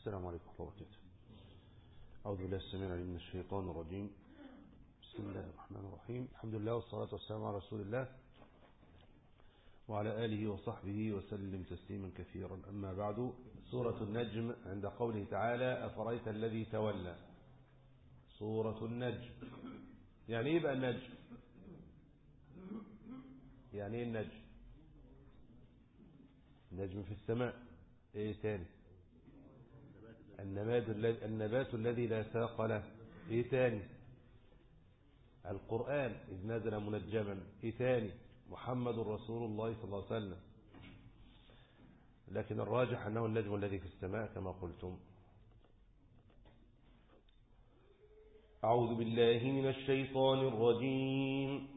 السلام عليكم ورحمة الله وبركاته أعوذ بالله السميع العليم من الشيطان الرجيم بسم الله الرحمن الرحيم الحمد لله والصلاة والسلام على رسول الله وعلى آله وصحبه وسلم تسليما كثيرا أما بعد سورة النجم عند قوله تعالى أفريت الذي تولى سورة النجم يعني إيه بقى النجم يعني إيه النجم النجم في السماء إيه تاني النبات الذي النبات الذي لا ساق له إيه تاني القرآن إذ نزل منجما إيه تاني محمد رسول الله صلى الله عليه وسلم لكن الراجح أنه النجم الذي في السماء كما قلتم أعوذ بالله من الشيطان الرجيم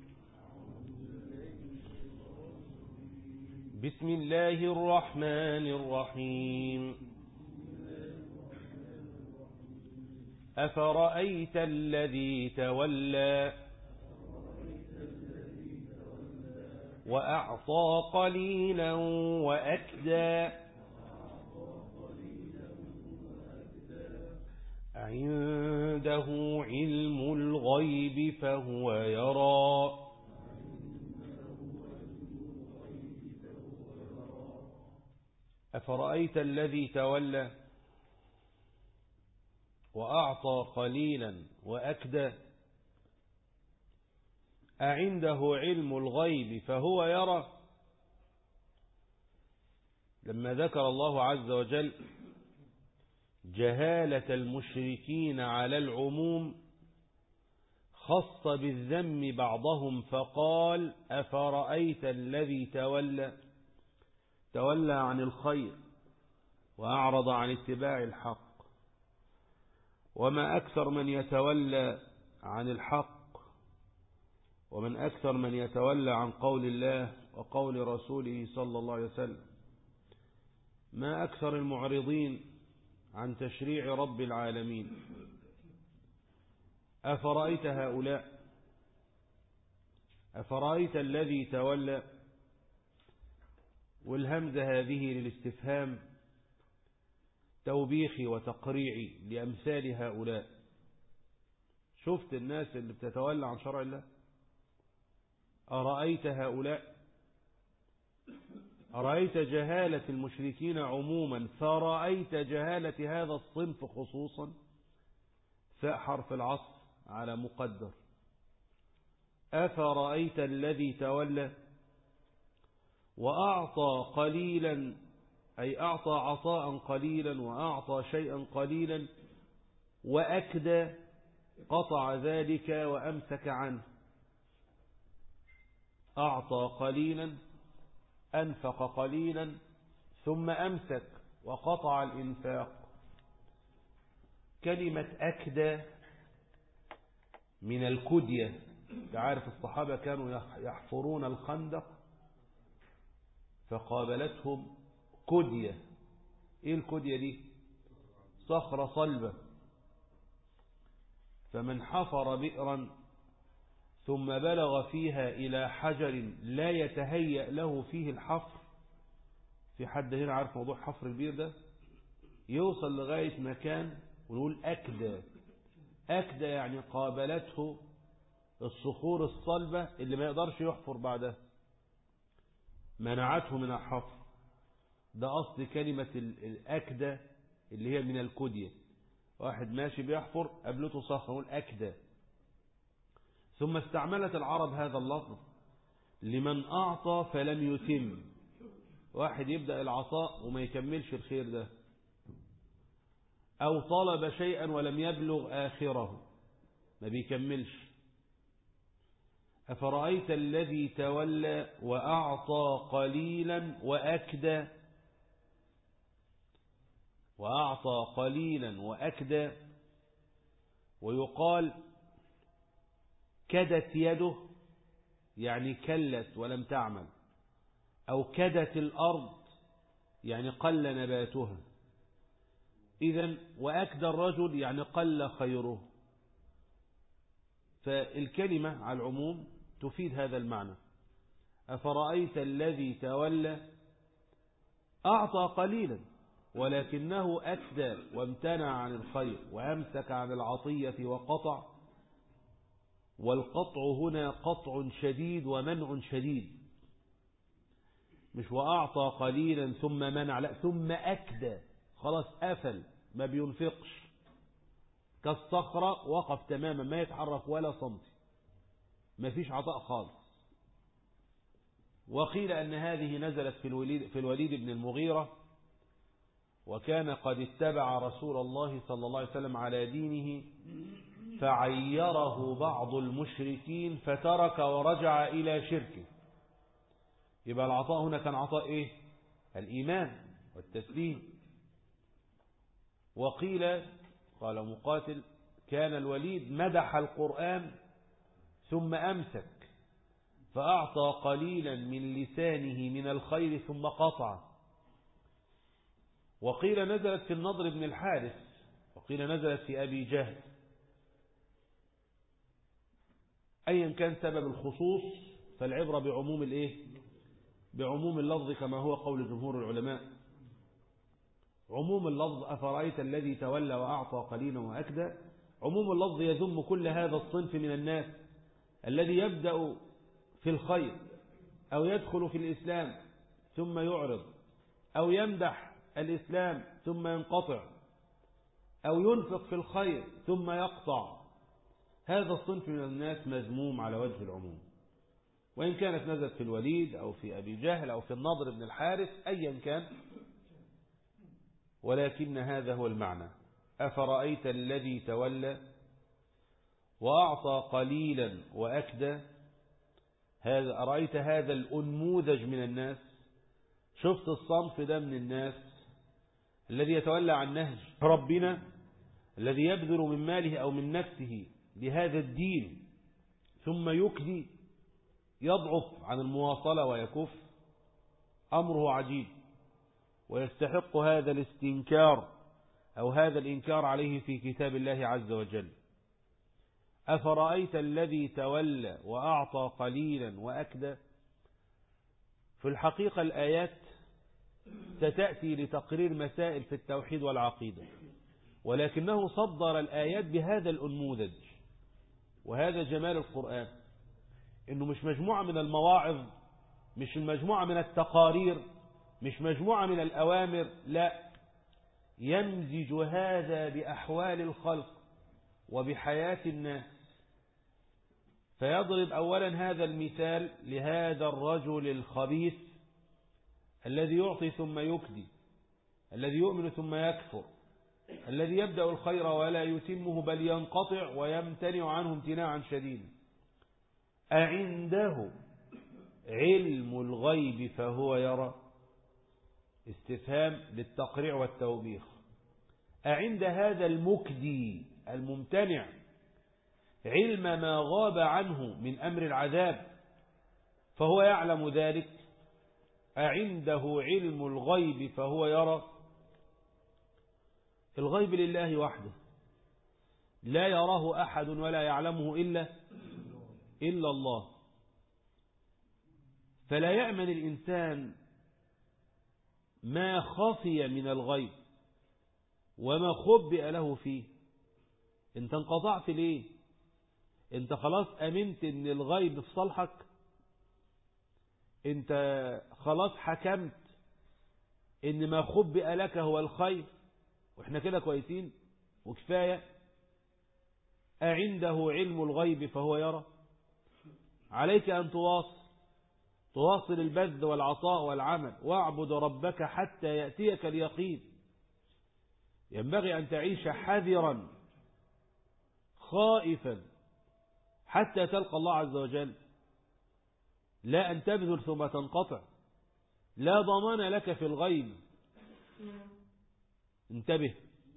بسم الله الرحمن الرحيم أفرأيت الذي تولى وأعطى قليلا وأكدى عنده علم الغيب فهو يرى أفرأيت الذي تولى وأعطى قليلا وأكدى أعنده علم الغيب فهو يرى لما ذكر الله عز وجل جهالة المشركين على العموم خص بالذم بعضهم فقال أفرأيت الذي تولى تولى عن الخير وأعرض عن اتباع الحق وما أكثر من يتولى عن الحق ومن أكثر من يتولى عن قول الله وقول رسوله صلى الله عليه وسلم ما أكثر المعرضين عن تشريع رب العالمين أفرأيت هؤلاء أفرأيت الذي تولى والهمزة هذه للاستفهام توبيخي وتقريعي لأمثال هؤلاء شفت الناس اللي بتتولى عن شرع الله أرأيت هؤلاء أرأيت جهالة المشركين عموما فرأيت جهالة هذا الصنف خصوصا فاء حرف العصر على مقدر أفرأيت الذي تولى وأعطى قليلا أي أعطى عطاء قليلا وأعطى شيئا قليلا وأكدى قطع ذلك وأمسك عنه أعطى قليلا أنفق قليلا ثم أمسك وقطع الإنفاق كلمة أكدى من الكدية تعرف الصحابة كانوا يحفرون الخندق فقابلتهم كدية ايه الكدية دي صخرة صلبة فمن حفر بئرا ثم بلغ فيها إلى حجر لا يتهيأ له فيه الحفر في حد هنا عارف موضوع حفر البير ده يوصل لغاية مكان ونقول أكدى أكدى يعني قابلته الصخور الصلبة اللي ما يقدرش يحفر بعدها منعته من الحفر ده أصل كلمة الأكدى اللي هي من الكدية واحد ماشي بيحفر قابلته صخرة نقول أكدى ثم استعملت العرب هذا اللفظ لمن أعطى فلم يتم واحد يبدأ العطاء وما يكملش الخير ده أو طلب شيئا ولم يبلغ آخره ما بيكملش أفرأيت الذي تولى وأعطى قليلا وأكدى وأعطى قليلا وأكدى ويقال كدت يده يعني كلت ولم تعمل أو كدت الأرض يعني قل نباتها إذا وأكدى الرجل يعني قل خيره فالكلمة على العموم تفيد هذا المعنى أفرأيت الذي تولى أعطى قليلا ولكنه أكدى وامتنع عن الخير وأمسك عن العطية وقطع والقطع هنا قطع شديد ومنع شديد مش وأعطى قليلا ثم منع لا ثم أكدى خلاص قفل ما بينفقش كالصخرة وقف تماما ما يتحرك ولا صمت ما فيش عطاء خالص وقيل أن هذه نزلت في الوليد, في الوليد بن المغيرة وكان قد اتبع رسول الله صلى الله عليه وسلم على دينه فعيره بعض المشركين فترك ورجع إلى شركه يبقى العطاء هنا كان عطاء إيه الإيمان والتسليم وقيل قال مقاتل كان الوليد مدح القرآن ثم أمسك فأعطى قليلا من لسانه من الخير ثم قطع وقيل نزلت في النضر بن الحارث وقيل نزلت في أبي جهل أيا كان سبب الخصوص فالعبرة بعموم الإيه بعموم اللفظ كما هو قول جمهور العلماء عموم اللفظ أفرأيت الذي تولى وأعطى قليلا وأكدى عموم اللفظ يذم كل هذا الصنف من الناس الذي يبدأ في الخير أو يدخل في الإسلام ثم يعرض أو يمدح الإسلام ثم ينقطع أو ينفق في الخير ثم يقطع هذا الصنف من الناس مذموم على وجه العموم وإن كانت نزلت في الوليد أو في أبي جهل أو في النضر بن الحارث أيا كان ولكن هذا هو المعنى أفرأيت الذي تولى وأعطى قليلا وأكدى هذا أرأيت هذا الأنموذج من الناس شفت الصنف ده من الناس الذي يتولى عن نهج ربنا الذي يبذل من ماله أو من نفسه لهذا الدين ثم يكدي يضعف عن المواصلة ويكف أمره عجيب ويستحق هذا الاستنكار أو هذا الإنكار عليه في كتاب الله عز وجل أفرأيت الذي تولى وأعطى قليلا وأكدى في الحقيقة الآيات ستأتي لتقرير مسائل في التوحيد والعقيدة ولكنه صدر الآيات بهذا الأنموذج وهذا جمال القرآن إنه مش مجموعة من المواعظ مش مجموعة من التقارير مش مجموعة من الأوامر لا يمزج هذا بأحوال الخلق وبحياة الناس فيضرب أولا هذا المثال لهذا الرجل الخبيث الذي يعطي ثم يكدي الذي يؤمن ثم يكفر الذي يبدأ الخير ولا يتمه بل ينقطع ويمتنع عنه امتناعا شديدا أعنده علم الغيب فهو يرى استفهام للتقريع والتوبيخ أعند هذا المكدي الممتنع علم ما غاب عنه من أمر العذاب فهو يعلم ذلك أعنده علم الغيب فهو يرى الغيب لله وحده لا يراه أحد ولا يعلمه إلا إلا الله فلا يأمن الإنسان ما خفي من الغيب وما خبئ له فيه انت انقطعت ليه انت خلاص امنت ان الغيب في صالحك انت خلاص حكمت ان ما خبئ لك هو الخير واحنا كده كويسين وكفاية أعنده علم الغيب فهو يرى عليك أن تواصل تواصل البذل والعطاء والعمل واعبد ربك حتى يأتيك اليقين ينبغي أن تعيش حذرا خائفا حتى تلقى الله عز وجل لا أن تبذل ثم تنقطع لا ضمان لك في الغيب انتبه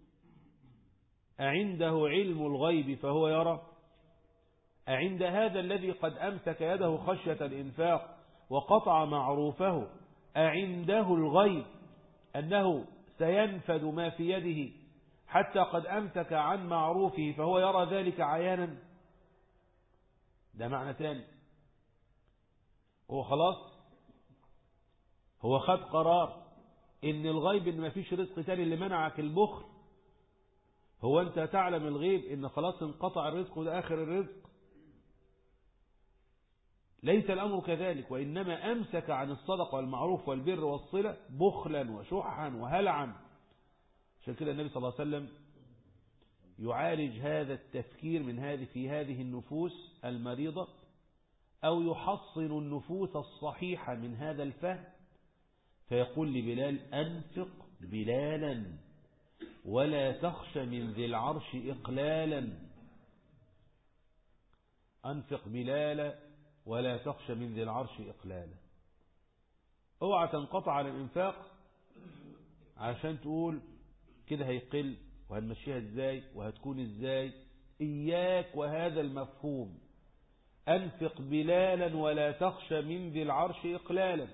أعنده علم الغيب فهو يرى أعند هذا الذي قد أمسك يده خشية الإنفاق وقطع معروفه أعنده الغيب أنه سينفذ ما في يده حتى قد أمسك عن معروفه فهو يرى ذلك عيانا ده معنى ثاني هو خلاص هو خد قرار ان الغيب ان مفيش رزق تاني اللي منعك البخل هو انت تعلم الغيب ان خلاص انقطع الرزق وده اخر الرزق ليس الامر كذلك وانما امسك عن الصدقه والمعروف والبر والصله بخلا وشحا وهلعا عشان كده النبي صلى الله عليه وسلم يعالج هذا التفكير من هذه في هذه النفوس المريضة أو يحصن النفوس الصحيحة من هذا الفهم فيقول لبلال أنفق بلالا ولا تخش من ذي العرش إقلالا أنفق بلالا ولا تخش من ذي العرش إقلالا اوعى تنقطع عن الإنفاق عشان تقول كده هيقل وهنمشيها ازاي وهتكون ازاي إياك وهذا المفهوم أنفق بلالا ولا تخشى من ذي العرش إقلالا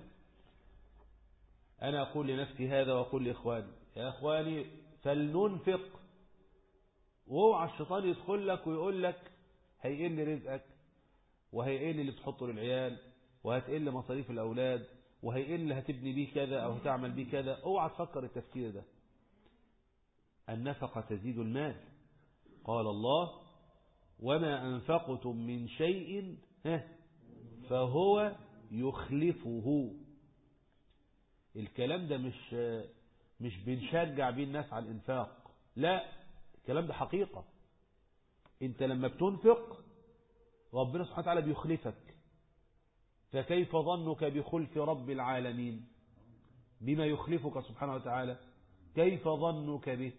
أنا أقول لنفسي هذا وأقول لإخواني يا إخواني فلننفق واوعى الشيطان يدخل لك ويقول لك هيقل رزقك وهيقل اللي بتحطه للعيال وهتقل مصاريف الأولاد وهيقل هتبني بيه كذا أو هتعمل بيه كذا اوعى تفكر التفكير ده النفقة تزيد المال قال الله وما أنفقتم من شيء فهو يخلفه الكلام ده مش مش بنشجع بيه الناس على الإنفاق لا الكلام ده حقيقة انت لما بتنفق ربنا سبحانه وتعالى بيخلفك فكيف ظنك بخلف رب العالمين بما يخلفك سبحانه وتعالى كيف ظنك به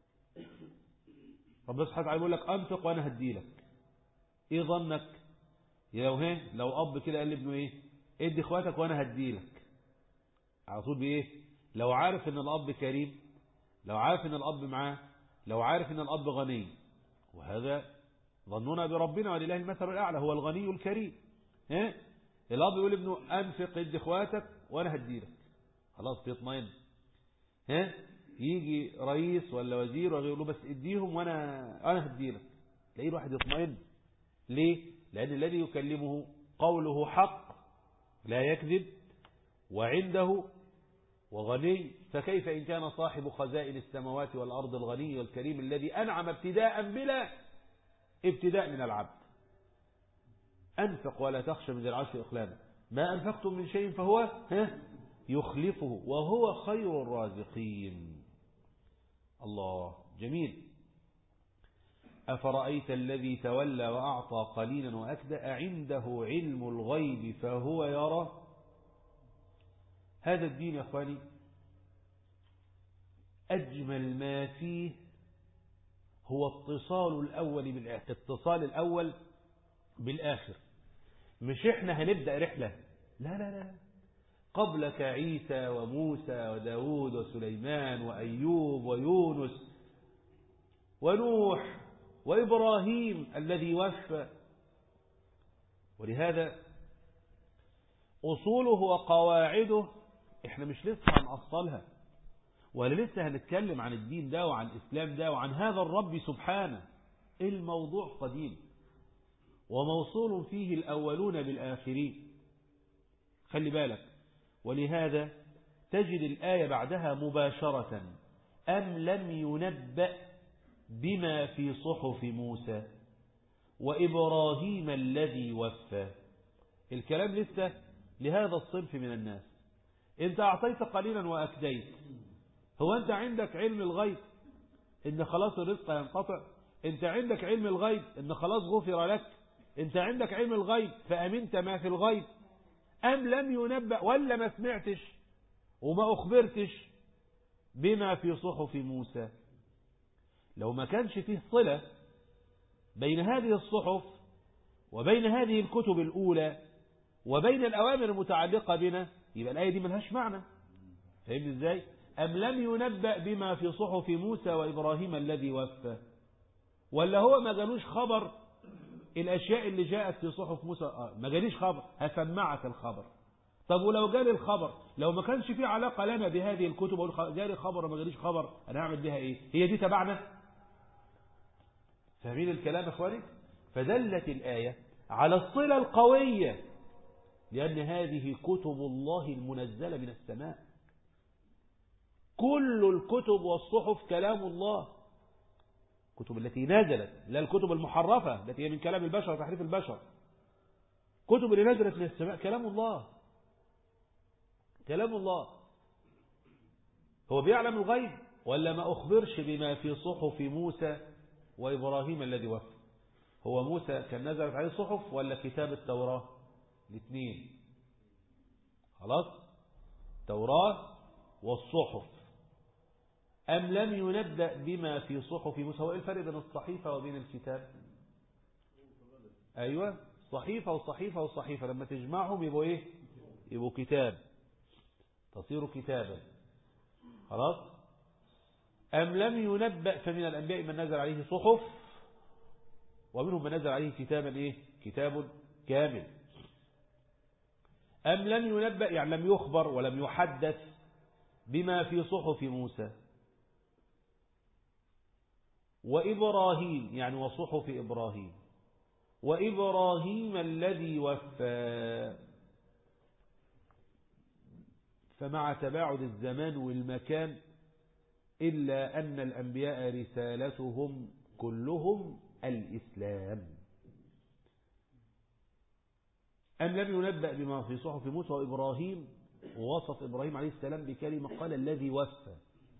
ربنا سبحانه وتعالى يقول لك أنفق وأنا هديلك إيه ظنك لو هي لو أب كده قال لابنه إيه ادي إخواتك وأنا هديلك على طول بإيه لو عارف إن الأب كريم لو عارف إن الأب معاه لو عارف إن الأب غني وهذا ظننا بربنا ولله المثل الأعلى هو الغني الكريم ها الأب يقول لابنه أنفق ادي إخواتك وأنا هديلك خلاص بيطمئن ها يجي رئيس ولا وزير ولا يقول له بس اديهم وانا انا هديلك تلاقيه الواحد يطمئن ليه لان الذي يكلمه قوله حق لا يكذب وعنده وغني فكيف إن كان صاحب خزائن السماوات والأرض الغني والكريم الذي أنعم ابتداء بلا ابتداء من العبد أنفق ولا تخشى من العرش إقلاما ما أنفقتم من شيء فهو ها يخلفه وهو خير الرازقين الله جميل أفرأيت الذي تولى وأعطى قليلا وأكدى أعنده علم الغيب فهو يرى هذا الدين يا أخواني أجمل ما فيه هو اتصال الأول بالآخر اتصال الأول بالآخر مش احنا هنبدأ رحلة لا لا لا قبلك عيسى وموسى وداود وسليمان وأيوب ويونس ونوح وإبراهيم الذي وفى ولهذا أصوله وقواعده احنا مش لسه هنأصلها ولا لسه هنتكلم عن الدين ده وعن الإسلام ده وعن هذا الرب سبحانه الموضوع قديم وموصول فيه الأولون بالآخرين خلي بالك ولهذا تجد الآية بعدها مباشرة أم لم ينبأ بما في صحف موسى وإبراهيم الذي وفى الكلام لسه لهذا الصنف من الناس انت أعطيت قليلا وأكديت هو أنت عندك علم الغيب إن خلاص الرزق ينقطع أنت عندك علم الغيب إن خلاص غفر لك أنت عندك علم الغيب فأمنت ما في الغيب أم لم ينبأ ولا ما سمعتش وما أخبرتش بما في صحف موسى لو ما كانش فيه صلة بين هذه الصحف وبين هذه الكتب الأولى وبين الأوامر المتعلقة بنا يبقى الآية دي ملهاش معنى فهمت ازاي أم لم ينبأ بما في صحف موسى وإبراهيم الذي وفى ولا هو ما جالوش خبر الأشياء اللي جاءت في صحف موسى آه ما جاليش خبر هسمعك الخبر طب ولو جالي الخبر لو ما كانش في علاقة لنا بهذه الكتب أقول جالي خبر وما جاليش خبر أنا هعمل بها إيه هي دي تبعنا فاهمين الكلام يا إخواني فدلت الآية على الصلة القوية لأن هذه كتب الله المنزلة من السماء كل الكتب والصحف كلام الله الكتب التي نزلت لا الكتب المحرفة التي هي من كلام البشر تحريف البشر كتب اللي نزلت من السماء كلام الله كلام الله هو بيعلم الغيب ولا ما أخبرش بما في صحف موسى وإبراهيم الذي وفى هو موسى كان نزلت عليه صحف ولا كتاب التوراة الاثنين خلاص توراة والصحف أم لم ينبأ بما في صحف موسى هو إيه الفرق بين الصحيفة وبين الكتاب أيوة صحيفة وصحيفة وصحيفة لما تجمعهم يبقوا إيه يبقوا كتاب تصير كتابا خلاص أم لم ينبأ فمن الأنبياء من نزل عليه صحف ومنهم من نزل عليه كتابا إيه كتاب كامل أم لم ينبأ يعني لم يخبر ولم يحدث بما في صحف موسى وإبراهيم يعني وصحف إبراهيم وإبراهيم الذي وفى فمع تباعد الزمان والمكان إلا أن الأنبياء رسالتهم كلهم الإسلام أم لم ينبأ بما في صحف موسى وإبراهيم ووصف إبراهيم عليه السلام بكلمة قال الذي وفى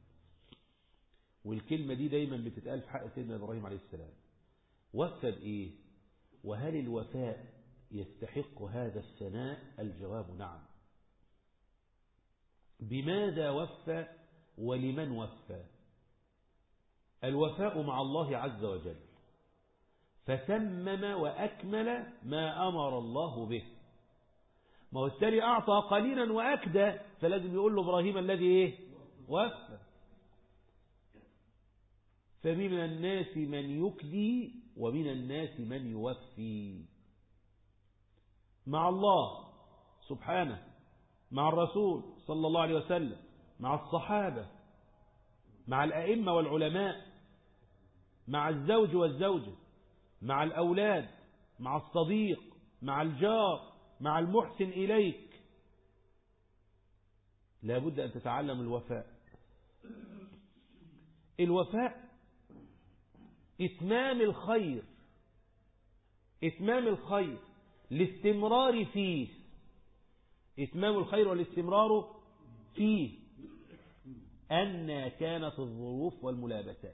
والكلمة دي دايما بتتقال في حق سيدنا إبراهيم عليه السلام وفى بإيه وهل الوفاء يستحق هذا الثناء الجواب نعم بماذا وفى ولمن وفى الوفاء مع الله عز وجل فتمم وأكمل ما أمر الله به ما هو التالي أعطى قليلا وأكدى فلازم يقول له إبراهيم الذي إيه وفى فمن الناس من يكدي ومن الناس من يوفي مع الله سبحانه مع الرسول صلى الله عليه وسلم مع الصحابة مع الأئمة والعلماء مع الزوج والزوجة مع الأولاد مع الصديق مع الجار مع المحسن إليك لابد أن تتعلم الوفاء الوفاء إتمام الخير إتمام الخير الاستمرار فيه إتمام الخير والاستمرار فيه أن كانت الظروف والملابسات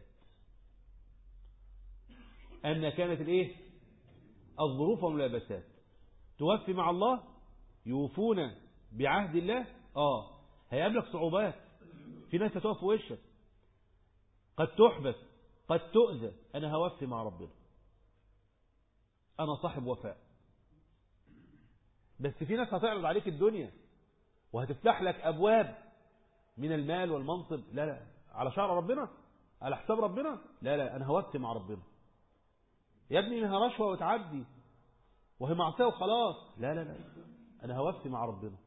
أن كانت الإيه الظروف والملابسات توفي مع الله يوفون بعهد الله آه هيقابلك صعوبات في ناس هتقف في وشك قد تحبس قد تؤذى أنا هوفي مع ربنا أنا صاحب وفاء بس في ناس هتعرض عليك الدنيا وهتفتح لك أبواب من المال والمنصب لا لا على شعر ربنا على حساب ربنا لا لا أنا هوفي مع ربنا يا ابني انها رشوة وتعدي وهي معصية وخلاص لا لا لا أنا هوفي مع ربنا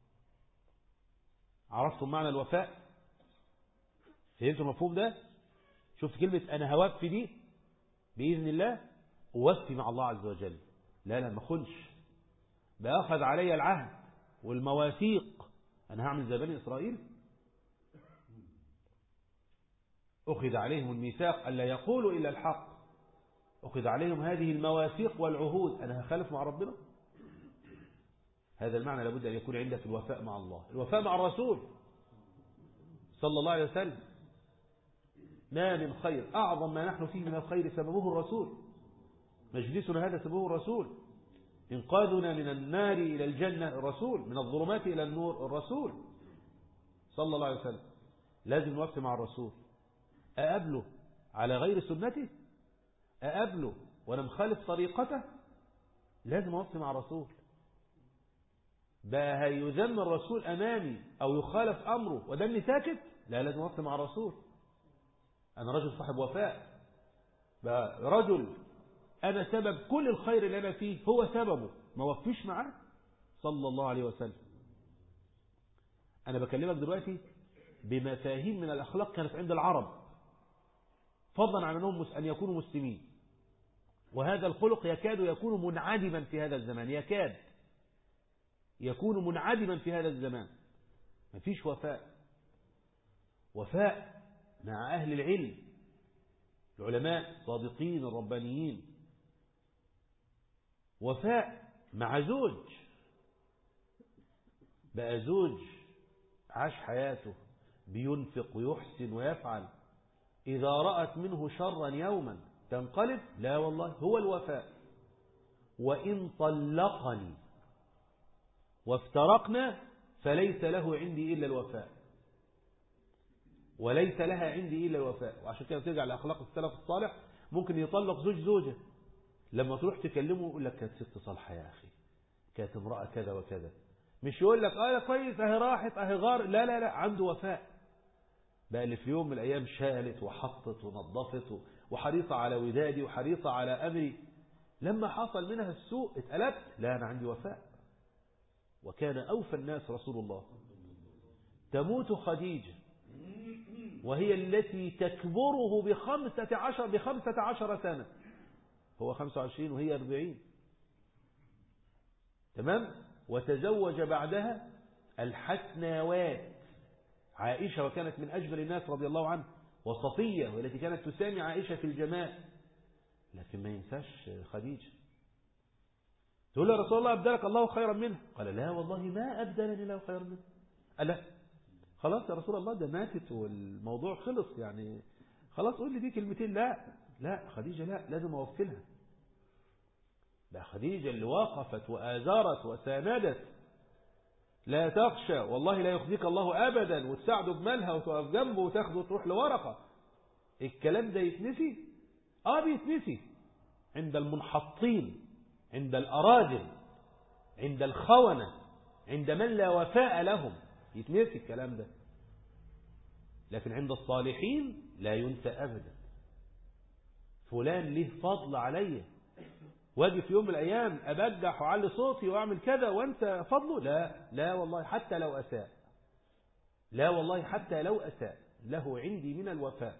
عرفتم معنى الوفاء فهمتوا المفهوم ده شفت كلمة أنا هوفي دي بإذن الله أوفي مع الله عز وجل لا لا ما خلش بأخذ علي العهد والمواثيق أنا هعمل زي بني إسرائيل أخذ عليهم الميثاق ألا يقولوا إلا الحق أخذ عليهم هذه المواثيق والعهود أنا هخالف مع ربنا هذا المعنى لابد أن يكون عندك الوفاء مع الله الوفاء مع الرسول صلى الله عليه وسلم ما من خير أعظم ما نحن فيه من الخير سببه الرسول مجلسنا هذا سببه الرسول إنقاذنا من النار إلى الجنة الرسول من الظلمات إلى النور الرسول صلى الله عليه وسلم لازم نوفي مع الرسول أقابله على غير سنته أقابله وأنا مخالف طريقته لازم أوفي مع الرسول بقى هيذم الرسول أمامي أو يخالف أمره ودمي ساكت لا لازم أوفي مع الرسول أنا رجل صاحب وفاء بقى رجل أنا سبب كل الخير اللي أنا فيه هو سببه ما وفيش معاه صلى الله عليه وسلم أنا بكلمك دلوقتي بمفاهيم من الأخلاق كانت عند العرب فضلا عن أنهم أن يكونوا مسلمين وهذا الخلق يكاد يكون منعدما في هذا الزمان يكاد يكون منعدما في هذا الزمان مفيش وفاء وفاء مع أهل العلم العلماء الصادقين الربانيين وفاء مع زوج بقى زوج عاش حياته بينفق ويحسن ويفعل إذا رأت منه شرا يوما تنقلب لا والله هو الوفاء وإن طلقني وافترقنا فليس له عندي إلا الوفاء وليس لها عندي إلا الوفاء وعشان كده ترجع لأخلاق السلف الصالح ممكن يطلق زوج زوجة لما تروح تكلمه يقول لك كانت ست صالحة يا أخي كانت امرأة كذا وكذا مش يقول لك اه كويس اهي راحت اهي غار لا لا لا عنده وفاء بقى اللي في يوم من الايام شالت وحطت ونظفت وحريصة على ودادي وحريصة على امري لما حصل منها السوء اتقلبت لا انا عندي وفاء وكان اوفى الناس رسول الله تموت خديجة وهي التي تكبره بخمسة عشر, بخمسة عشر سنة هو خمسة وعشرين وهي أربعين تمام وتزوج بعدها الحسناوات عائشة وكانت من أجمل الناس رضي الله عنه وصفية والتي كانت تسامي عائشة في الجمال لكن ما ينساش خديجة تقول له رسول الله أبدلك الله خيرا منه قال لا والله ما أبدلني الله خيرا منه قال لا خلاص يا رسول الله ده ماتت والموضوع خلص يعني خلاص قول لي دي كلمتين لا لا خديجة لا لازم أوفلها ده خديجة اللي وقفت وآزرت وساندت لا تخشى والله لا يخزيك الله أبدا وتساعده بمالها وتقف جنبه وتاخده وتروح لورقة الكلام ده يتنسي اه بيتنسي عند المنحطين عند الأراجل عند الخونة عند من لا وفاء لهم يتنسي الكلام ده لكن عند الصالحين لا ينسى أبدا فلان له فضل عليا واجي في يوم من الأيام أبجح وعلي صوتي وأعمل كذا وأنت فضله لا لا والله حتى لو أساء لا والله حتى لو أساء له عندي من الوفاء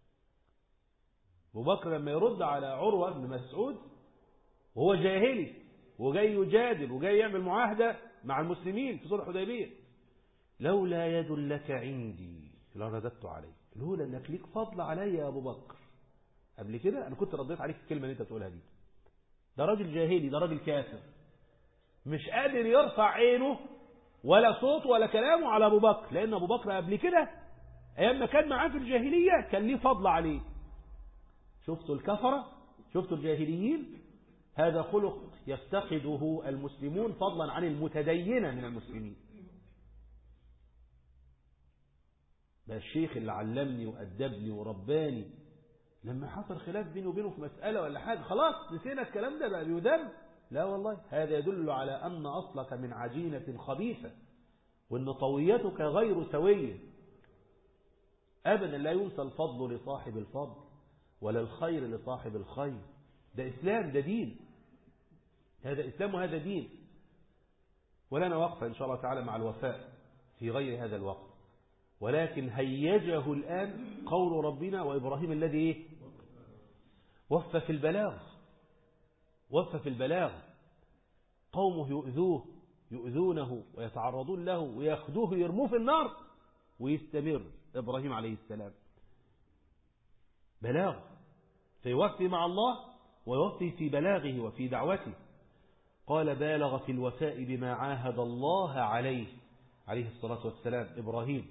أبو بكر لما يرد على عروة بن مسعود وهو جاهلي وجاي يجادل وجاي يعمل معاهدة مع المسلمين في صلح الحديبية لولا يد لك عندي لرددت عليك لولا انك ليك فضل علي يا ابو بكر قبل كده انا كنت رديت عليك الكلمه اللي انت بتقولها دي ده راجل جاهلي ده راجل كافر مش قادر يرفع عينه ولا صوت ولا كلامه على ابو بكر لان ابو بكر قبل كده ايام ما كان معاه في الجاهليه كان ليه فضل عليه شفتوا الكفره شفتوا الجاهليين هذا خلق يفتقده المسلمون فضلا عن المتدينه من المسلمين ده الشيخ اللي علمني وأدبني ورباني لما حصل خلاف بيني وبينه في مسألة ولا حاجة خلاص نسينا الكلام ده بقى بيدم لا والله هذا يدل على أن أصلك من عجينة خبيثة وأن طويتك غير سوية أبدا لا ينسى الفضل لصاحب الفضل ولا الخير لصاحب الخير ده إسلام ده دين هذا إسلام وهذا دين ولنا وقفة إن شاء الله تعالى مع الوفاء في غير هذا الوقت ولكن هيجه الآن قول ربنا وإبراهيم الذي إيه؟ وفى في البلاغ وفى في البلاغ قومه يؤذوه يؤذونه ويتعرضون له ويأخذوه يرموه في النار ويستمر إبراهيم عليه السلام بلاغ فيوفي مع الله ويوفي في بلاغه وفي دعوته قال بالغ في الوفاء بما عاهد الله عليه عليه الصلاة والسلام إبراهيم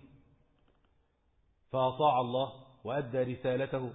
فأطاع الله وأدى رسالته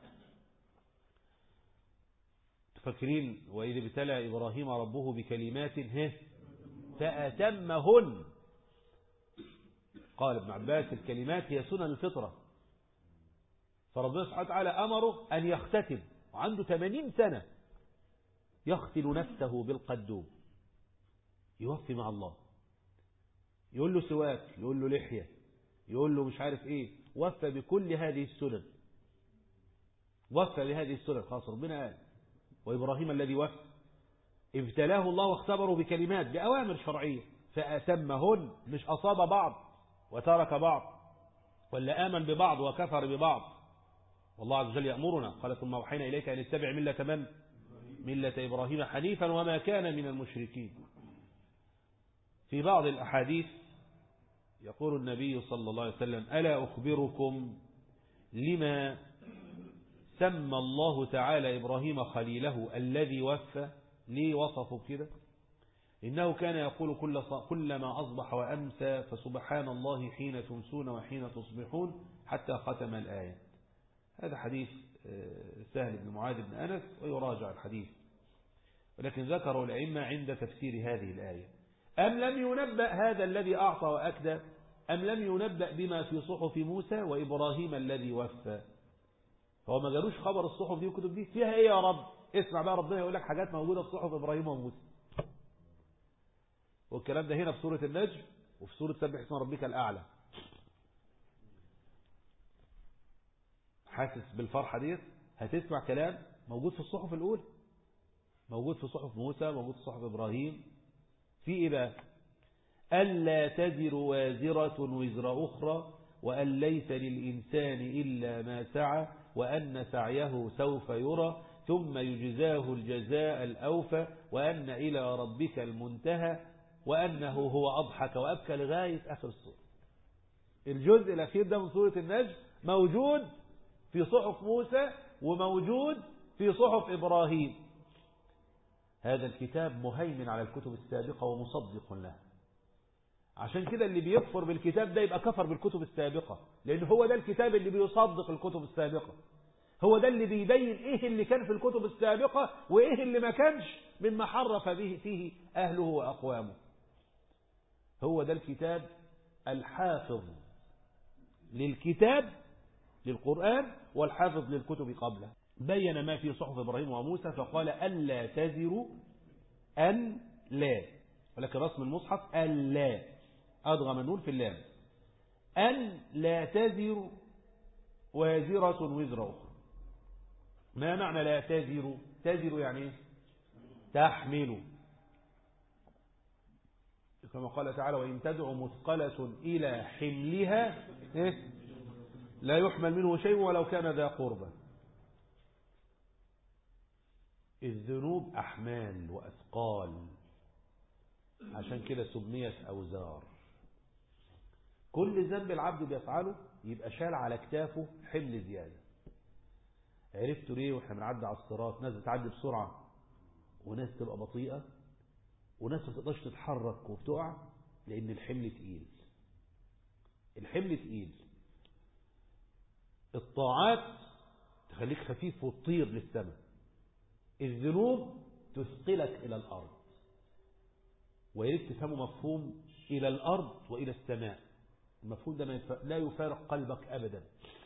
تفكرين وإذ ابتلى إبراهيم ربه بكلمات هه فأتمهن قال ابن عباس الكلمات هي سنن الفطرة فربنا سبحانه وتعالى أمره أن يختتم وعنده 80 سنة يختل نفسه بالقدوم يوفي مع الله يقول له سواك يقول له لحية يقول له مش عارف ايه وفى بكل هذه السنن وفى بهذه السنن خلاص ربنا قال وإبراهيم الذي وفى ابتلاه الله واختبره بكلمات بأوامر شرعية فأتمهن مش أصاب بعض وترك بعض ولا آمن ببعض وكفر ببعض والله عز وجل يأمرنا قال ثم أوحينا إليك أن اتبع ملة من ملة إبراهيم حنيفا وما كان من المشركين في بعض الأحاديث يقول النبي صلى الله عليه وسلم ألا أخبركم لما سمى الله تعالى إبراهيم خليله الذي وفى ليه وصفه كده إنه كان يقول كل كلما أصبح وأمسى فسبحان الله حين تمسون وحين تصبحون حتى ختم الآية هذا حديث سهل بن معاذ بن أنس ويراجع الحديث ولكن ذكروا الأئمة عند تفسير هذه الآية أم لم ينبأ هذا الذي أعطى وأكدى أم لم ينبأ بما في صحف موسى وإبراهيم الذي وفى هو ما جالوش خبر الصحف دي والكتب دي فيها ايه يا رب اسمع بقى ربنا يقول لك حاجات موجودة في صحف إبراهيم وموسى والكلام ده هنا في سورة النجم وفي سورة سبح اسم ربك الأعلى حاسس بالفرحة ديت هتسمع كلام موجود في الصحف الأولى موجود في صحف موسى موجود في صحف إبراهيم في إيه بقى ألا تزر وازرة وزر أخرى وأن ليس للإنسان إلا ما سعى وأن سعيه سوف يرى ثم يجزاه الجزاء الأوفى وأن إلى ربك المنتهى وأنه هو أضحك وأبكى لغاية آخر السورة الجزء الأخير ده من سورة النجم موجود في صحف موسى وموجود في صحف إبراهيم هذا الكتاب مهيمن على الكتب السابقة ومصدق لها عشان كده اللي بيكفر بالكتاب ده يبقى كفر بالكتب السابقة لأن هو ده الكتاب اللي بيصدق الكتب السابقة هو ده اللي بيبين ايه اللي كان في الكتب السابقة وايه اللي ما كانش مما حرف به فيه أهله وأقوامه هو ده الكتاب الحافظ للكتاب للقرآن والحافظ للكتب قبله بين ما في صحف إبراهيم وموسى فقال ألا تزر أن لا ولكن رسم المصحف ألا أدغم النون في اللام أن لا تزر وازرة وزر أخرى ما معنى لا تزر تزر يعني تحمل كما قال تعالى وإن تدع مثقلة إلى حملها إيه؟ لا يحمل منه شيء ولو كان ذا قربة الذنوب أحمال وأثقال عشان كده سميت أوزار كل ذنب العبد بيفعله يبقى شال على كتافه حمل زيادة عرفتوا ليه واحنا بنعدي على الصراط ناس بتعدي بسرعة وناس تبقى بطيئة وناس ما تقدرش تتحرك وبتقع لأن الحمل تقيل الحمل تقيل الطاعات تخليك خفيف وتطير للسماء الذنوب تثقلك إلى الأرض ويريد تفهموا مفهوم إلى الأرض وإلى السماء المفهوم ده لا يفارق قلبك أبدا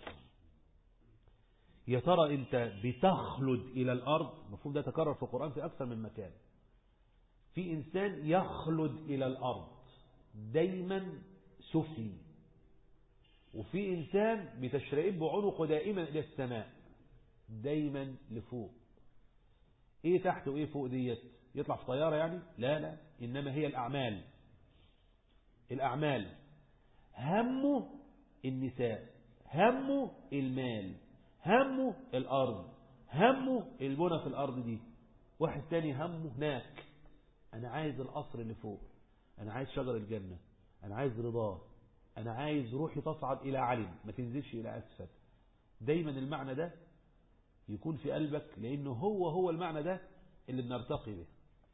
يا ترى أنت بتخلد إلى الأرض المفهوم ده تكرر في القرآن في أكثر من مكان في إنسان يخلد إلى الأرض دايما سفلي وفي إنسان بتشرئب عنقه دائما إلى السماء دايما لفوق إيه تحت وإيه فوق ديت يطلع في طيارة يعني لا لا إنما هي الأعمال الأعمال همه النساء همه المال همه الأرض همه البنى في الأرض دي واحد تاني همه هناك أنا عايز القصر اللي فوق أنا عايز شجر الجنة أنا عايز رضاه أنا عايز روحي تصعد إلى علم ما تنزلش إلى أسفل دايما المعنى ده يكون في قلبك لأنه هو هو المعنى ده اللي بنرتقي به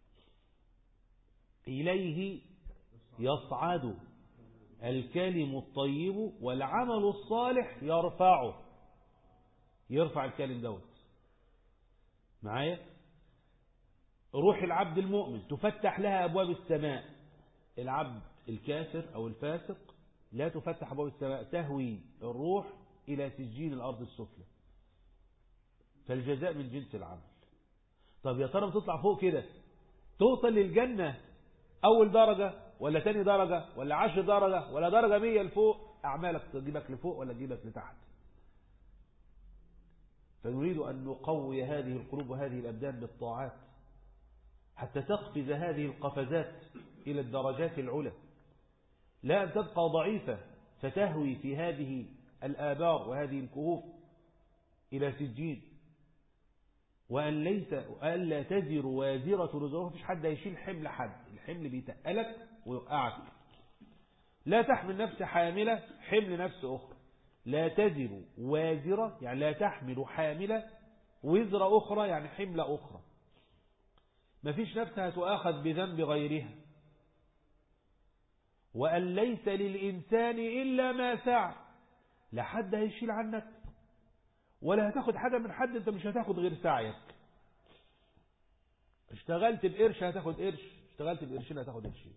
إليه يصعد الكلم الطيب والعمل الصالح يرفعه يرفع الكلم دوت معايا روح العبد المؤمن تفتح لها أبواب السماء العبد الكافر أو الفاسق لا تفتح أبواب السماء تهوي الروح إلى سجين الأرض السفلى فالجزاء من جنس العمل طب يا ترى بتطلع فوق كده توصل للجنة أول درجة ولا تاني درجة ولا عشر درجة ولا درجة مية لفوق أعمالك تجيبك لفوق ولا تجيبك لتحت فنريد أن نقوي هذه القلوب وهذه الأبدان بالطاعات حتى تقفز هذه القفزات إلى الدرجات العلى لا أن تبقى ضعيفة فتهوي في هذه الآبار وهذه الكهوف إلى سجين وأن ليس ألا تزر وازرة وزرها مفيش حد هيشيل حمل حد الحمل بيتقلك ويوقعك لا تحمل نفس حاملة حمل نفس أخرى لا تزر وازرة يعني لا تحمل حاملة وزر أخرى يعني حملة أخرى ما فيش نفسها تؤاخذ بذنب غيرها وأن ليس للإنسان إلا ما سعى لا حد هيشيل عنك ولا هتاخد حاجة من حد انت مش هتاخد غير سعيك اشتغلت بقرش هتاخد قرش اشتغلت بقرشين هتاخد قرشين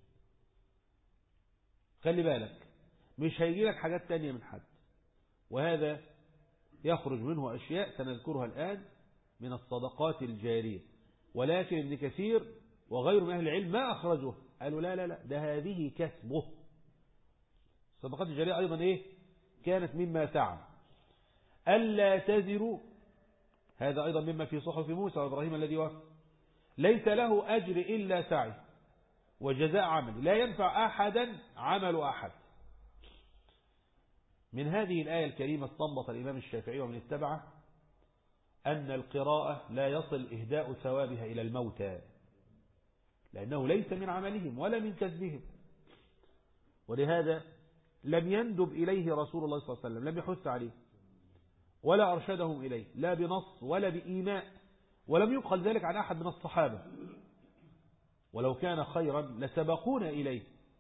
خلي بالك مش هيجي لك حاجات تانية من حد وهذا يخرج منه أشياء سنذكرها الآن من الصدقات الجارية ولكن ابن كثير وغير من أهل العلم ما أخرجه قالوا لا لا لا ده هذه كسبه الصدقات الجارية أيضا إيه كانت مما سعى ألا تزر هذا أيضا مما في صحف موسى وإبراهيم الذي وفى ليس له أجر إلا سعي وجزاء عمل لا ينفع أحدا عمل أحد من هذه الآية الكريمة استنبط الإمام الشافعي ومن اتبعه أن القراءة لا يصل إهداء ثوابها إلى الموتى لأنه ليس من عملهم ولا من كسبهم ولهذا لم يندب إليه رسول الله صلى الله عليه وسلم لم يحث عليه ولا أرشدهم إليه لا بنص ولا بإيماء ولم يقل ذلك عن أحد من الصحابة ولو كان خيرا لسبقونا إليه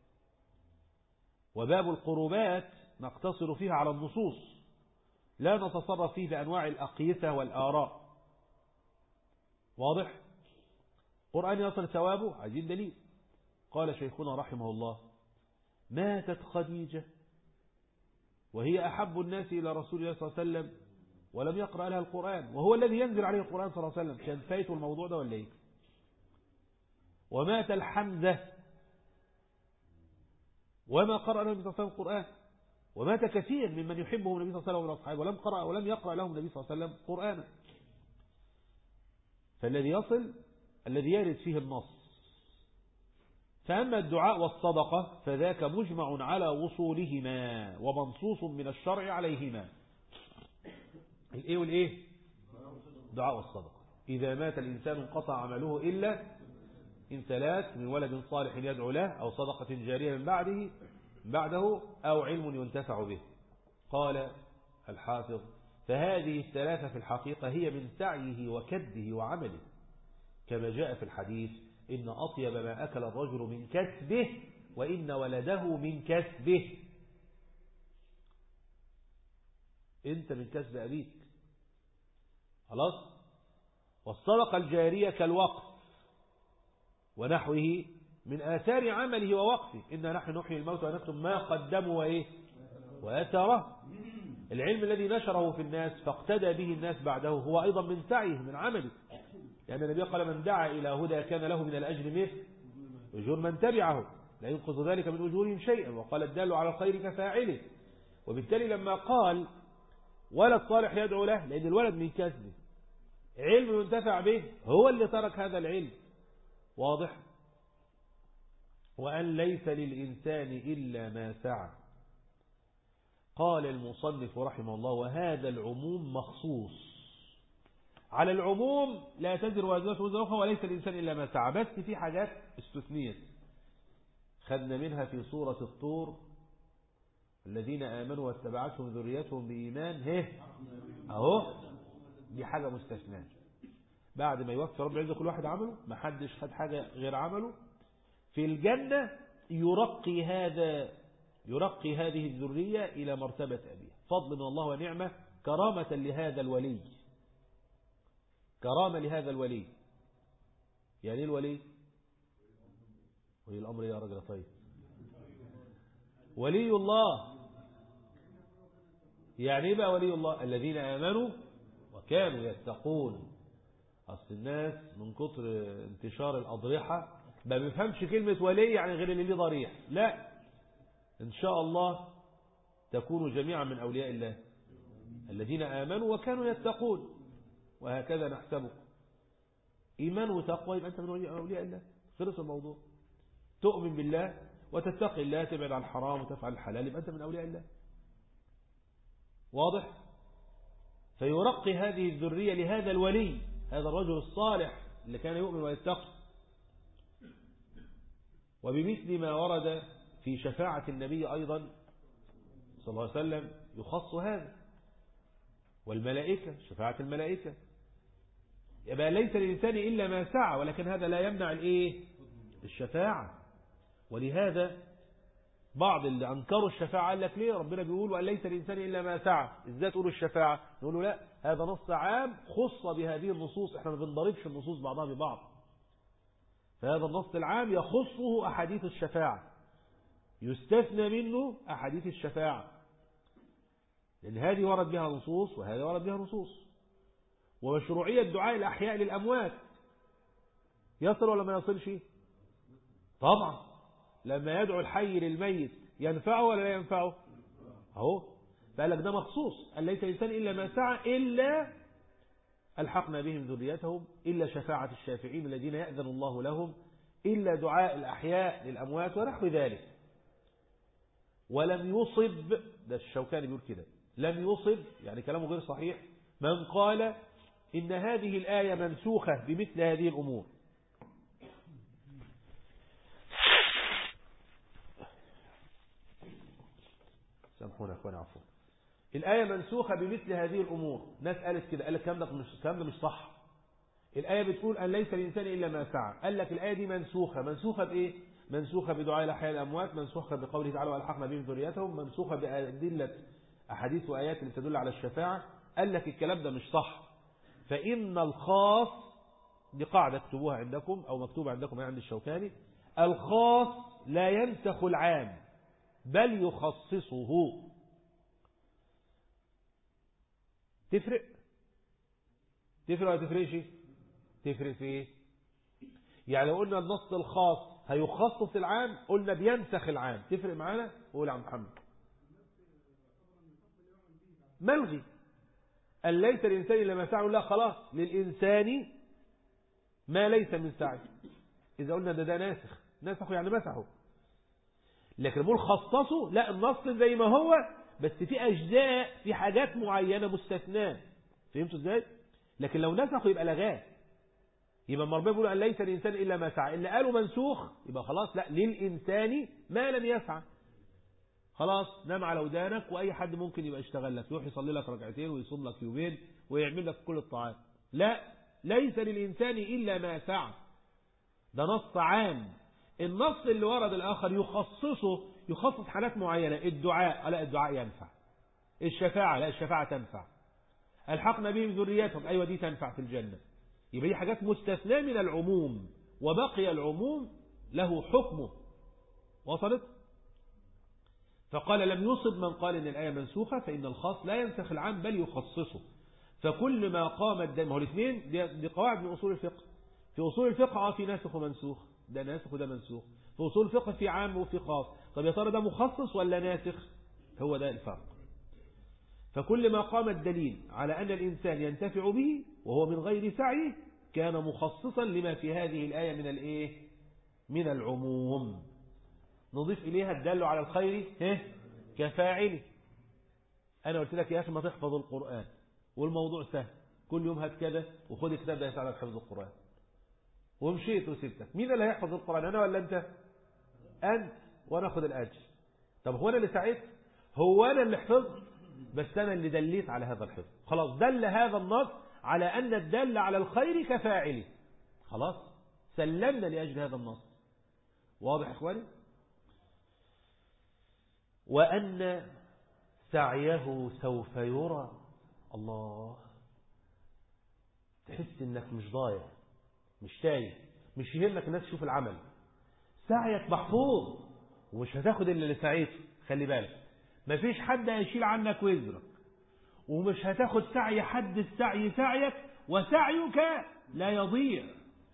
وباب القربات نقتصر فيها على النصوص لا نتصرف فيه بأنواع الأقيسة والآراء واضح قرآن يصل ثوابه عايزين دليل قال شيخنا رحمه الله ماتت خديجة وهي أحب الناس إلى رسول الله صلى الله عليه وسلم ولم يقرأ لها القرآن وهو الذي ينزل عليه القرآن صلى الله عليه وسلم كان فايته الموضوع ده ولا ايه ومات الحمزة وما قرأ له النبي صلى الله عليه وسلم القرآن ومات كثير ممن يحبه النبي صلى الله عليه وسلم وأصحابه ولم قرأ ولم يقرأ لهم النبي صلى الله عليه وسلم قرآنا فالذي يصل الذي يرد فيه النص فأما الدعاء والصدقة فذاك مجمع على وصولهما ومنصوص من الشرع عليهما الايه والايه دعاء والصدقة إذا مات الإنسان انقطع عمله إلا إن ثلاث من ولد صالح يدعو له أو صدقة جارية من بعده بعده أو علم ينتفع به قال الحافظ فهذه الثلاثة في الحقيقة هي من سعيه وكده وعمله كما جاء في الحديث إن أطيب ما أكل الرجل من كسبه وإن ولده من كسبه أنت من كسب أبيك خلاص والصدقة الجارية كالوقف ونحوه من آثار عمله ووقفه إنا نحن نحيي الموت ونكتب ما قدموا وإيه وأثره العلم الذي نشره في الناس فاقتدى به الناس بعده هو أيضا من سعيه من عمله لأن النبي قال من دعا إلى هدى كان له من الأجر مثل أجور من تبعه لا ينقص ذلك من أجورهم شيئا وقال الدال على الخير كفاعله وبالتالي لما قال ولد صالح يدعو له لأن الولد من كسبه علم ينتفع به هو اللي ترك هذا العلم واضح وأن ليس للإنسان إلا ما سعى قال المصنف رحمه الله وهذا العموم مخصوص على العموم لا تزر وازرة وزر أخرى وليس الإنسان إلا ما سعى بس في حاجات استثنيت خدنا منها في سورة الطور الذين آمنوا واتبعتهم ذريتهم بإيمان هه أهو دي حاجة مستثناة بعد ما يوفي رب العزة كل واحد عمله ما حدش خد حاجة غير عمله في الجنة يرقي هذا يرقي هذه الذرية إلى مرتبة أبيها فضل من الله ونعمة كرامة لهذا الولي كرامة لهذا الولي يعني ايه الولي ولي الأمر يا رجل طيب ولي الله يعني ايه بقى ولي الله الذين آمنوا وكانوا يتقون أصل الناس من كتر انتشار الأضرحة ما بيفهمش كلمة ولي يعني غير اللي ليه ضريح لا إن شاء الله تكونوا جميعا من أولياء الله الذين آمنوا وكانوا يتقون وهكذا نحسبكم إيمان وتقوى يبقى أنت من أولياء الله خلص الموضوع تؤمن بالله وتتقي الله تبعد عن الحرام وتفعل الحلال يبقى أنت من أولياء الله واضح فيرقي هذه الذرية لهذا الولي هذا الرجل الصالح اللي كان يؤمن ويتقي وبمثل ما ورد في شفاعة النبي أيضا صلى الله عليه وسلم يخص هذا والملائكة شفاعة الملائكة يبقى ليس للإنسان إلا ما سعى ولكن هذا لا يمنع الإيه الشفاعة ولهذا بعض اللي أنكروا الشفاعة قال لك ليه ربنا بيقول وأن ليس الإنسان إلا ما سعى إزاي تقولوا الشفاعة نقول له لا هذا نص عام خص بهذه النصوص احنا ما بنضربش النصوص بعضها ببعض فهذا النص العام يخصه أحاديث الشفاعة يستثنى منه أحاديث الشفاعة لأن هذه ورد بها نصوص وهذا ورد بها نصوص ومشروعية دعاء الأحياء للأموات يصل ولا ما يصلش طبعا لما يدعو الحي للميت ينفعه ولا لا ينفعه اهو فقال لك ده مخصوص أن ليس الإنسان إلا ما سعى إلا ألحقنا بهم ذريتهم إلا شفاعة الشافعين الذين يأذن الله لهم إلا دعاء الأحياء للأموات ونحو ذلك ولم يصب ده الشوكاني بيقول كده لم يصب يعني كلامه غير صحيح من قال إن هذه الآية منسوخة بمثل هذه الأمور سامحونا يا اخواني عفوا الآية منسوخة بمثل هذه الأمور ناس قالت كده قال لك الكلام ده مش الكلام ده مش صح الآية بتقول أن ليس الإنسان إلا ما سعى قال لك الآية دي منسوخة منسوخة بإيه منسوخة بدعاء الأحياء الأموات منسوخة بقوله تعالى وألحقنا بهم ذريتهم منسوخة بأدلة أحاديث وآيات اللي تدل على الشفاعة قال لك الكلام ده مش صح فإن الخاص دي قاعدة اكتبوها عندكم أو مكتوبة عندكم عند الشوكاني الخاص لا ينسخ العام بل يخصصه تفرق تفرق ولا تفرقش تفرق في ايه يعني لو قلنا النص الخاص هيخصص العام قلنا بينسخ العام تفرق معانا قول يا عم محمد ملغي أن ليس الإنسان إلا ما سعى لا خلاص للإنسان ما ليس من سعي إذا قلنا ده ده ناسخ ناسخه يعني مسحه لكن بقول خصصه لا النص زي ما هو بس في أجزاء في حاجات معينة مستثناة فهمتوا ازاي لكن لو نسخه يبقى لغاه يبقى مربيه بيقول أن ليس الإنسان إلا ما سعى اللي قالوا منسوخ يبقى خلاص لا للإنسان ما لم يسعى خلاص نام على ودانك وأي حد ممكن يبقى يشتغل لك يروح يصلي لك ركعتين ويصوم لك يومين ويعمل لك كل الطاعات لا ليس للإنسان إلا ما سعى ده نص عام النص اللي ورد الآخر يخصصه يخصص حالات معينة الدعاء لا الدعاء ينفع الشفاعة لا الشفاعة تنفع الحقنا بهم ذرياتهم أيوة دي تنفع في الجنة يبقى دي حاجات مستثناة من العموم وبقي العموم له حكمه وصلت فقال لم يصب من قال ان الآية منسوخة فإن الخاص لا ينسخ العام بل يخصصه فكل ما قام الدم هو الاثنين دي, دي قواعد من أصول الفقه في أصول الفقه اه في ناسخ ومنسوخ ده ناسخ وده منسوخ في أصول الفقه في عام وفي خاص طب يا ترى ده مخصص ولا ناسخ هو ده الفرق فكل ما قام الدليل على أن الإنسان ينتفع به وهو من غير سعي كان مخصصا لما في هذه الآية من الإيه من العموم نضيف إليها الدل على الخير إيه؟ كفاعله أنا قلت لك يا أخي ما تحفظ القرآن والموضوع سهل كل يوم هات كده وخد الكتاب ده يساعدك حفظ القرآن ومشيت وسبتك مين اللي هيحفظ القرآن أنا ولا أنت أنت وأنا أخذ الأجر طب هو أنا اللي سعيت هو أنا اللي حفظت بس أنا اللي دليت على هذا الحفظ خلاص دل هذا النص على أن الدل على الخير كفاعله خلاص سلمنا لأجل هذا النص واضح إخواني وأن سعيه سوف يرى الله تحس انك مش ضايع مش تايه مش يهمك الناس تشوف العمل سعيك محفوظ ومش هتاخد الا اللي سعيته خلي بالك مفيش حد هيشيل عنك وزرك ومش هتاخد سعي حد السعي سعيك وسعيك لا يضيع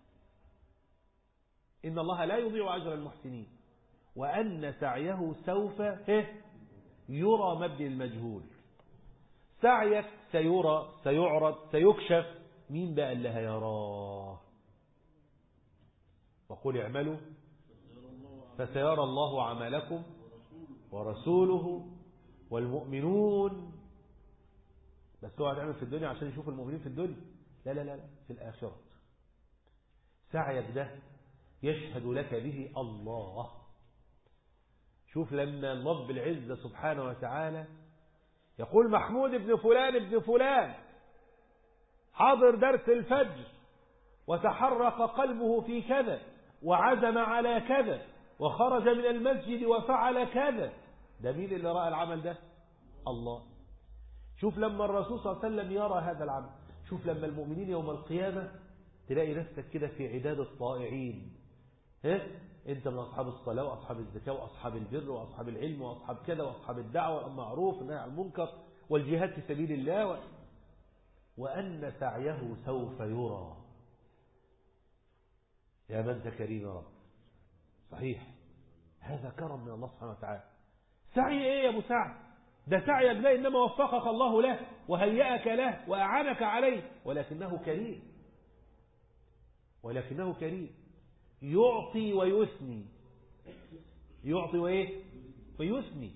إن الله لا يضيع أجر المحسنين وأن سعيه سوف يرى مبني المجهول سعيك سيرى سيعرض سيكشف مين بقى اللي هيراه وقل اعملوا فسيرى الله عملكم ورسوله والمؤمنون بس هو هتعمل في الدنيا عشان يشوف المؤمنين في الدنيا لا لا لا, لا في الآخرة سعيك ده يشهد لك به الله شوف لما الرب العزة سبحانه وتعالى يقول محمود ابن فلان ابن فلان حاضر درس الفجر وتحرق قلبه في كذا وعزم على كذا وخرج من المسجد وفعل كذا ده مين اللي رأى العمل ده الله شوف لما الرسول صلى الله عليه وسلم يرى هذا العمل شوف لما المؤمنين يوم القيامة تلاقي نفسك كده في عداد الطائعين ها انت من اصحاب الصلاه واصحاب الزكاه واصحاب البر واصحاب العلم واصحاب كذا واصحاب الدعوه والمعروف والنهي عن المنكر والجهاد في سبيل الله و... وان سعيه سوف يرى يا من كريم يا رب صحيح هذا كرم من الله سبحانه وتعالى سعي ايه يا ابو سعد ده سعيك ده انما وفقك الله له وهيأك له واعانك عليه ولكنه كريم ولكنه كريم يعطي ويثني يعطي وايه ويثني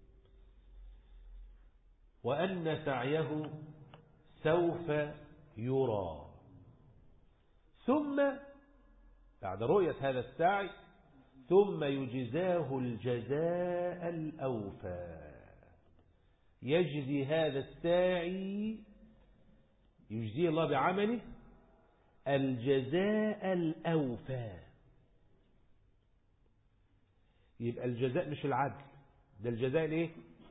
وأن سعيه سوف يرى ثم بعد رؤية هذا السعي ثم يجزاه الجزاء الأوفى يجزي هذا الساعي يجزيه الله بعمله الجزاء الأوفى يبقى الجزاء مش العدل ده الجزاء الايه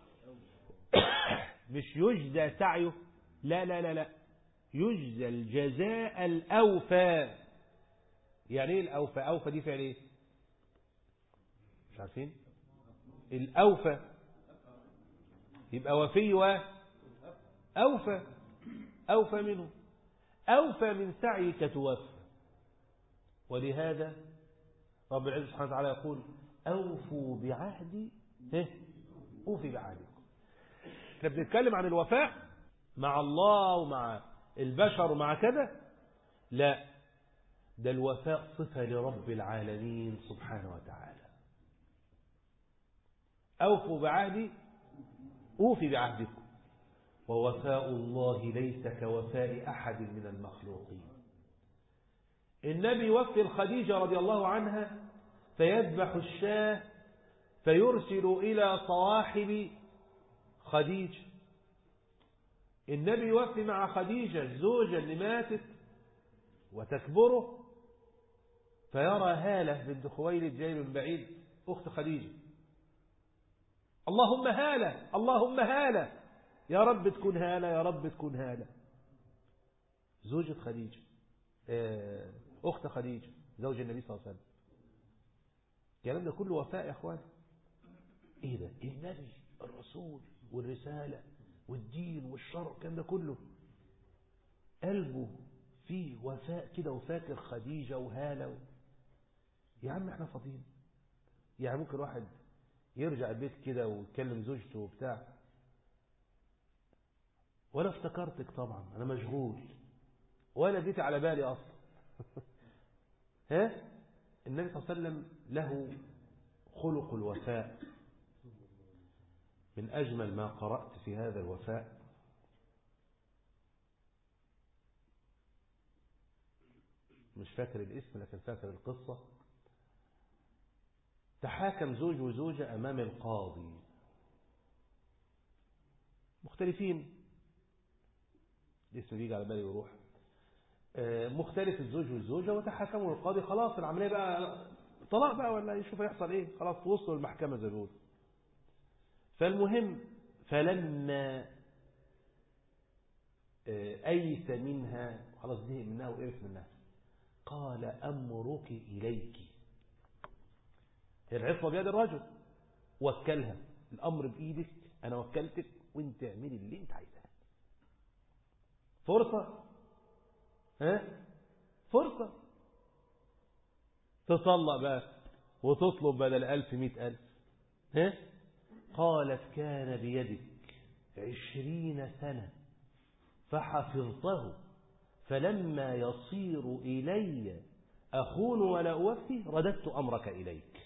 مش يجزى سعيه لا لا لا لا يجزى الجزاء الأوفى يعني ايه الأوفى أوفى دي فعل ايه مش عارفين الأوفى يبقى وفي و أوفى أوفى منه أوفى من سعيك توفى ولهذا رب العزة سبحانه وتعالى يقول أوفوا بعهدي أوفي بعهدكم احنا بنتكلم عن الوفاء مع الله ومع البشر ومع كذا لا ده الوفاء صفة لرب العالمين سبحانه وتعالى أوفوا بعهدي أوفي بعهدكم ووفاء الله ليس كوفاء أحد من المخلوقين النبي يوفي الخديجة رضي الله عنها فيذبح الشاه فيرسل إلى صواحب خديجة النبي يوفي مع خديجة الزوجة اللي ماتت وتكبره فيرى هالة بنت خويلد جاي من بعيد أخت خديجة اللهم هالة اللهم هالة يا رب تكون هالة يا رب تكون هالة زوجة خديجة أخت خديجة زوج النبي صلى الله عليه وسلم الكلام ده كله وفاء يا أخوان إيه ده النبي الرسول والرسالة والدين والشرع الكلام ده كله قلبه فيه وفاء كده وفاكر خديجة وهالة و... يا عم احنا فاضيين يعني ممكن واحد يرجع البيت كده ويتكلم زوجته وبتاع ولا افتكرتك طبعا انا مشغول ولا جيت على بالي اصلا ها النبي صلى الله عليه وسلم له خلق الوفاء من أجمل ما قرأت في هذا الوفاء مش فاكر الاسم لكن فاكر القصة تحاكم زوج وزوجة أمام القاضي مختلفين الاسم بيجي على بالي ويروح مختلف الزوج والزوجة وتحاكموا للقاضي خلاص العملية بقى طلاق بقى ولا يشوف هيحصل ايه خلاص وصلوا المحكمة زي ما فالمهم فلما أيس منها خلاص زهق منها وقرف منها قال أمرك إليك العصمة بيد الرجل وكلها الأمر بإيدك أنا وكلتك وانت اعملي اللي انت عايزاه فرصة ها فرصة تطلق بقى وتطلب بدل ألف مئة ألف ها قالت كان بيدك عشرين سنة فحفظته فلما يصير إلي أخون ولا أوفي رددت أمرك إليك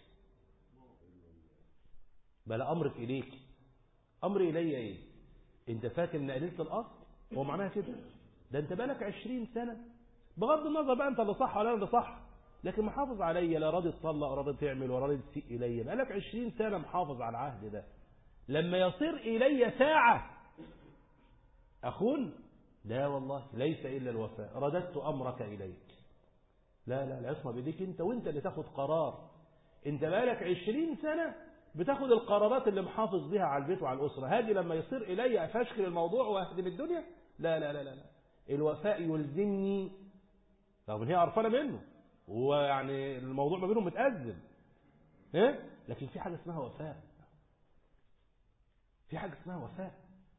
بل أمرك إليك أمري إلي إيه أنت فاكر أن قللت الأصل هو معناها كده ده أنت بالك عشرين سنة بغض النظر بقى أنت اللي صح ولا أنا اللي صح لكن محافظ عليا لا راضي تطلق راضي تعمل ولا راضي تسيء إلي بقالك عشرين سنة محافظ على العهد ده لما يصير إلي ساعة أخون لا والله ليس إلا الوفاء رددت أمرك إليك لا لا العصمة بيديك أنت وأنت اللي تاخد قرار أنت بقالك عشرين سنة بتاخد القرارات اللي محافظ بها على البيت وعلى الأسرة هذه لما يصير إلي أفشكل الموضوع وأهدم الدنيا لا لا لا لا, لا. الوفاء يلزمني رغم ان هي قرفانه منه ويعني الموضوع ما بينهم متأزم ايه لكن في حاجه اسمها وفاء في حاجه اسمها وفاء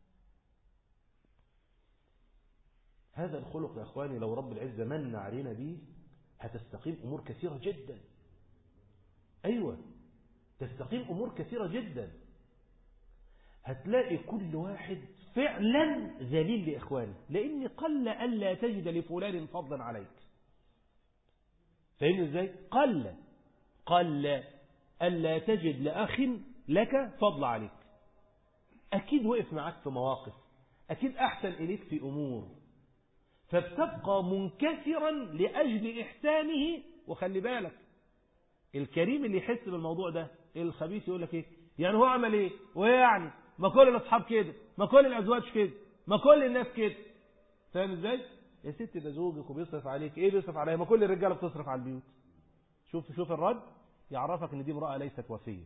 هذا الخلق يا اخواني لو رب العزه من علينا به هتستقيم امور كثيره جدا ايوه تستقيم امور كثيره جدا هتلاقي كل واحد فعلا ذليل لاخوانه لان قل الا تجد لفلان فضلا عليك فاهمني ازاي قل قل الا تجد لاخ لك فضل عليك اكيد وقف معاك في مواقف اكيد احسن اليك في امور فبتبقى منكسرا لاجل احسانه وخلي بالك الكريم اللي يحس بالموضوع ده الخبيث يقول لك ايه يعني هو عمل ايه ويعني ما كل الاصحاب كده ما كل الازواج كده ما كل الناس كده فاهم ازاي يا ست ده زوجك وبيصرف عليك ايه بيصرف عليا ما كل الرجاله بتصرف على البيوت شوف شوف الرد يعرفك ان دي امراه ليست وفيه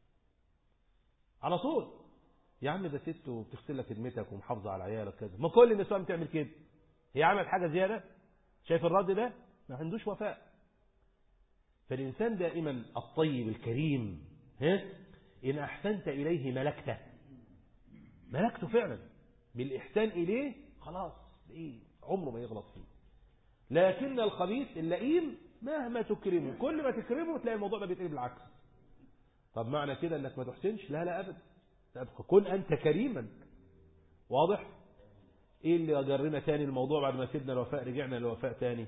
على طول يا عم ده ست وبتغسل لك خدمتك ومحافظه على عيالك كده ما كل النساء بتعمل كده هي عملت حاجه زياده شايف الرد ده ما عندوش وفاء فالانسان دائما الطيب الكريم ها ان احسنت اليه ملكته ملكته فعلا بالاحسان اليه خلاص ايه عمره ما يغلط فيه لكن الخبيث اللئيم مهما تكرمه كل ما تكرمه تلاقي الموضوع ده بيتقلب بالعكس طب معنى كده انك ما تحسنش لا لا ابدا كن انت كريما واضح ايه اللي جرنا تاني الموضوع بعد ما سيبنا الوفاء رجعنا للوفاء تاني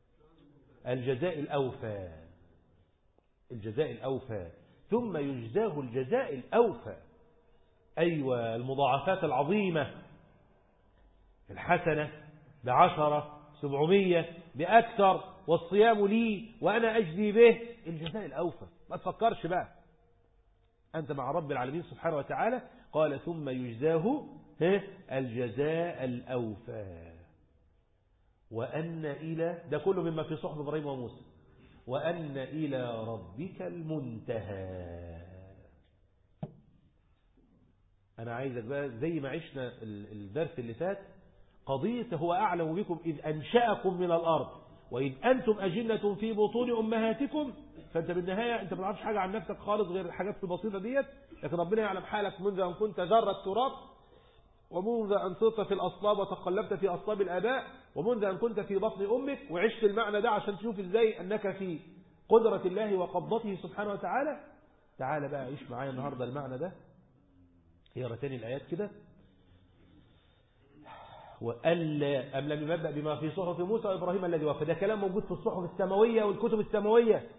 الجزاء الاوفى الجزاء الاوفى ثم يجزاه الجزاء الاوفى ايوه المضاعفات العظيمه الحسنه بعشرة سبعمية بأكثر والصيام لي وأنا أجزي به الجزاء الأوفى ما تفكرش بقى أنت مع رب العالمين سبحانه وتعالى قال ثم يجزاه الجزاء الأوفى وأن إلى ده كله مما في صحف إبراهيم وموسى وأن إلى ربك المنتهى أنا عايزك بقى زي ما عشنا الدرس اللي فات قضية هو أعلم بكم إذ أنشأكم من الأرض وإذ أنتم أجنة في بطون أمهاتكم فأنت بالنهاية أنت ما تعرفش حاجة عن نفسك خالص غير الحاجات البسيطة ديت لكن ربنا يعلم حالك منذ أن كنت ذرة تراب ومنذ أن صرت في الأصلاب وتقلبت في أصلاب الآباء ومنذ أن كنت في بطن أمك وعشت المعنى ده عشان تشوف إزاي أنك في قدرة الله وقبضته سبحانه وتعالى تعال بقى عيش معايا النهاردة المعنى ده اقرا تاني الآيات كده وألا أم لم يبدأ بما في صحف موسى وإبراهيم الذي وفى ده كلام موجود في الصحف السماوية والكتب السماوية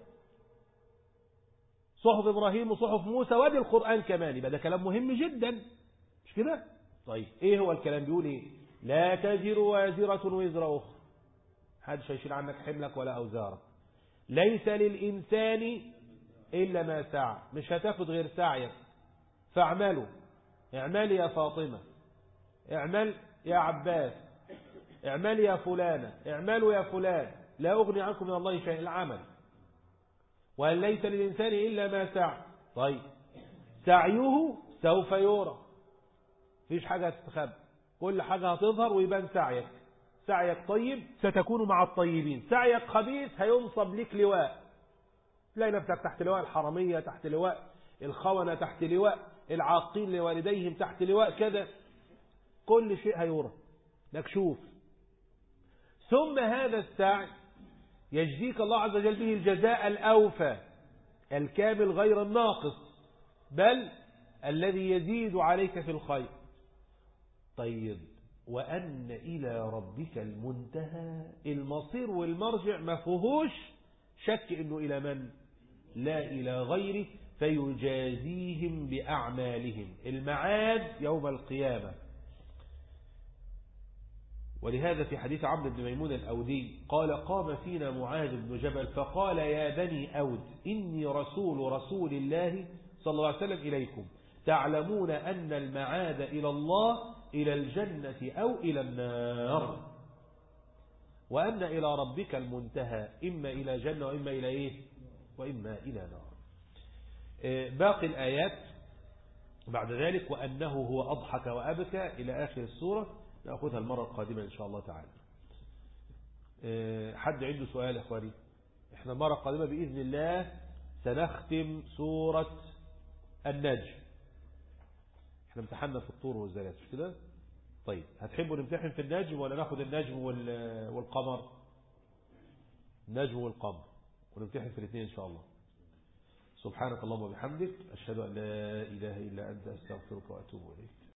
صحف إبراهيم وصحف موسى وادي القرآن كمان يبقى ده كلام مهم جدا مش كده طيب إيه هو الكلام بيقول إيه لا تزر وازرة وزر أخرى محدش هيشيل عنك حملك ولا أوزارك ليس للإنسان إلا ما سعى مش هتاخد غير سعيك فاعملوا اعملي يا فاطمة اعمل يا عباس اعمل يا فلانة اعملوا يا فلان لا أغني عنكم من الله شيء العمل وأن ليس للإنسان إلا ما سعى طيب سعيه سوف يرى فيش حاجة هتستخبى كل حاجة هتظهر ويبان سعيك سعيك طيب ستكون مع الطيبين سعيك خبيث هينصب لك لواء تلاقي نفسك تحت لواء الحرمية تحت لواء الخونة تحت لواء العاقين لوالديهم تحت لواء كذا كل شيء هيرى مكشوف ثم هذا السعي يجزيك الله عز وجل به الجزاء الأوفى الكامل غير الناقص بل الذي يزيد عليك في الخير طيب وأن إلى ربك المنتهى المصير والمرجع ما فيهوش شك إنه إلى من لا إلى غيره فيجازيهم بأعمالهم المعاد يوم القيامة ولهذا في حديث عمرو بن ميمون الأودي قال قام فينا معاذ بن جبل فقال يا بني أود إني رسول رسول الله صلى الله عليه وسلم إليكم تعلمون أن المعاد إلى الله إلى الجنة أو إلى النار وأن إلى ربك المنتهى إما إلى جنة وإما إلى إيه وإما إلى نار باقي الآيات بعد ذلك وأنه هو أضحك وأبكى إلى آخر السورة نأخذها المرة القادمة إن شاء الله تعالى حد عنده سؤال يا أخواني احنا المرة القادمة بإذن الله سنختم سورة النجم احنا امتحنا في الطور والزلات مش كده طيب هتحبوا نمتحن في النجم ولا ناخد النجم والقمر النجم والقمر ونمتحن في الاثنين ان شاء الله سبحانك اللهم وبحمدك أشهد أن لا إله إلا أنت أستغفرك وأتوب إليك